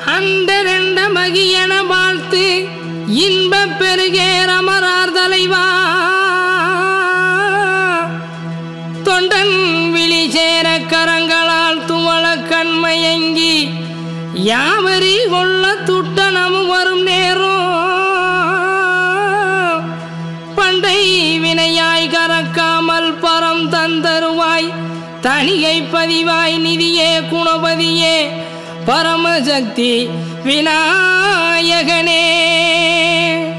அந்த ரெண்ட மகியன வாழ்த்து இன்பப் பெருகே ரமரார் தலைவா தொண்டன் விழி சேர கரங்களால் துவள கண்மயங்கி யாவரி கொள்ள துட்டனமும் வரும் நேரம் பண்டை வினையாய் கறக்காமல் பரம் தந்தருவாய் தனிகை பதிவாய் நிதியே குணபதியே பரமசக்தி விநாயகனே